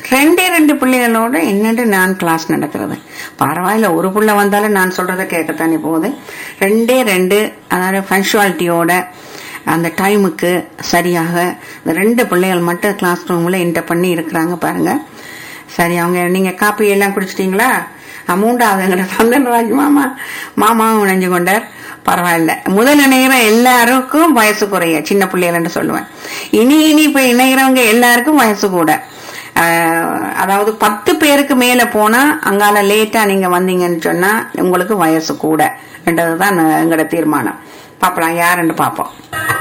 ரெண்டே ரெண்டு பிள்ளைகளோட என்னண்டு நான் கிளாஸ் நடக்கிறது பரவாயில்ல ஒரு புள்ள வந்தாலும் நான் சொல்றத கேட்கத்தானே போகுது ரெண்டே ரெண்டு அதாவது பங்க்சுவாலிட்டியோட அந்த டைமுக்கு சரியாக இந்த ரெண்டு பிள்ளைகள் மட்டும் கிளாஸ் ரூம்ல என்டர் பண்ணி இருக்கிறாங்க பாருங்க சரி அவங்க நீங்க காப்பி எல்லாம் குடிச்சிட்டீங்களா மூன்றாவதுங்கிற சந்தன்ராஜ் மாமா மாமாவும் இணைஞ்சு கொண்டார் பரவாயில்ல முதல் இணைகிற எல்லாருக்கும் வயசு குறைய சின்ன பிள்ளைகள்னு சொல்லுவேன் இனி இனி இப்ப இணைகிறவங்க எல்லாருக்கும் வயசு கூட ஆஹ், அதாவது பத்து பேருக்கு மேல போனா அங்கால லேட்டா நீங்க வந்தீங்கன்னு சொன்னா உங்களுக்கு வயசு கூட என்றதுதான் எங்களோட தீர்மானம் பாப்பலாம் யாருன்னு பாப்போம்